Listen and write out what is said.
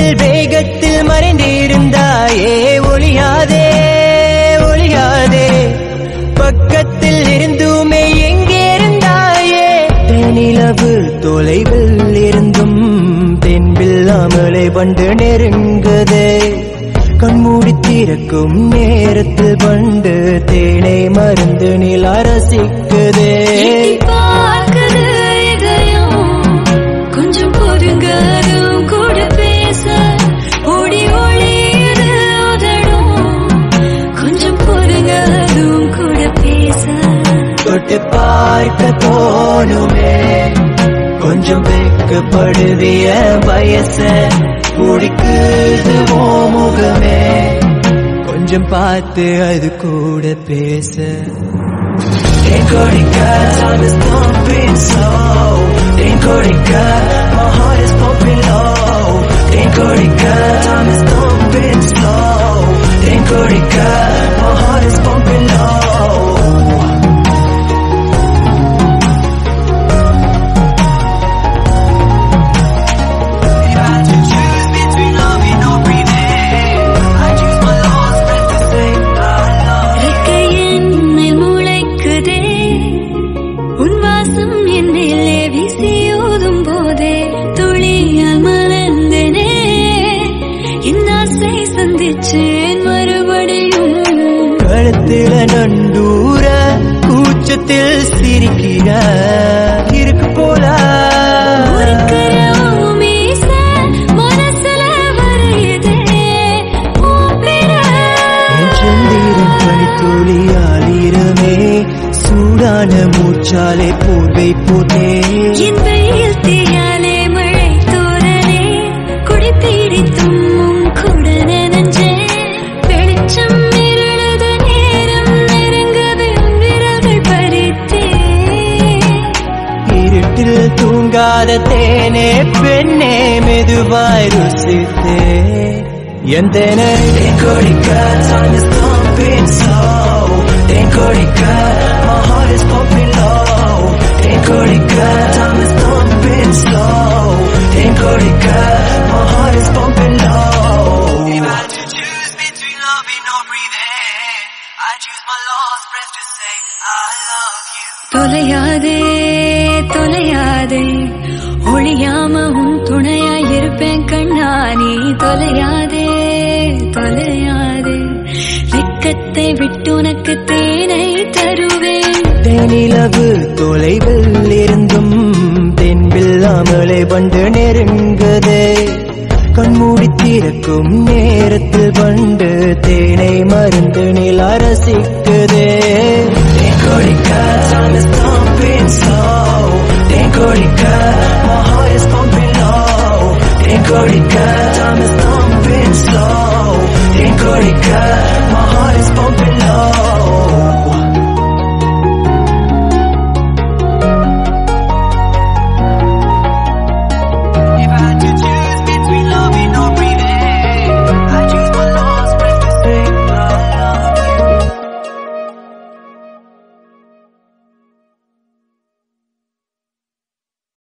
தூக்கத்தில் வேகத்தில் மறைந்திருந்தாயே ஒளியாதே ஒளியாதே பக்கத்தில் இருந்துமே எங்கே இருந்தாயே தேனிலவு தொலைவில் இருந்தும் தென்பில்லாமலை வண்டு நெருங்குதே கண்மூடி திறக்கும் நேரத்தில் வண்டு தேனை மருந்து நில ரசிக்குதே எட்டி பார்க்குது இதயம். கொஞ்சம் பொறுங்க அதுவும் கூட பேச ஓடி ஒளியுது உதடும். கொஞ்சம் பொறுங்க அதுவும் கூட பேச தொட்டு பார்க்க தோணுமே கொஞ்சம் வெக்கப்படுவிய வயச பிடிக்குது ஓ முகமே கொஞ்சம் பார்த்து அது கூட பேச Encorica, time is pumping slow. Encorica, my heart is pumping low. Encorica, time is pumping slow. Encorica, my heart is pumping low. If I had to choose between loving or breathing, I choose my lost breath to say I love you. ரெக்கை என்னில் முளைக்குதே உன் வாசம் என்னிலே வீசியோதும் போதே துளியால் மலர்ந்தனே என் ஆசை சந்திச்சேன் மறுபடியும் கழுத்துல நண்டூர கூச்சத்தில் சிரிக்கிற இருக்கு போல முறுக்குற உன் மீச மனசுல வரையுதே உன் பிற. என் சந்திரன் பனித்துளி ஆளிரமே சூடான மூச்சாலே போர்வை போட்டே என் வெயில் தீயாலே மழை தூரலே குடிப்பிடித்தும் உன் கூட நனைஞ்சேன். வெளிச்சம் இருளது நேரம் நெருங்கவே உன் விரல்கள் பறித்தேன். இருட்டில் தூங்காத தேனே பெண்ணே மெதுவாய் ருசித்தே என் தேனே தேங்கொடிக்க time is pumping slow தேங்கொடிக்க my heart is pumping low தேங்கொடிக்க time is pumping slow தேங்கொடிக்க my heart is pumping low If I had to choose between loving or breathing I choose my last breath to say I love you தொலையாதே தொலையாதே ஒளியாம உன் துணையாயிருப்பேன் கண்ணா நீ தொலையாதே தொலையாதே வெக்கத்தை விட்டு உனக்கு தேனை தருவேன் தேனிலவு தொலைவில் இருந்தும் தென்பில்லாமலே வண்டு நெருங்குதே கண்மூடி திறக்கும் நேரத்தில் வண்டு தேனை மருந்து நில ரசிக்குதே தேங்கொடிக்க time is pumping slow தேங்கொடிக்க my heart is pumping low தேங்கொடிக்க time is pumping slow தேங்கொடிக்க my heart is pumping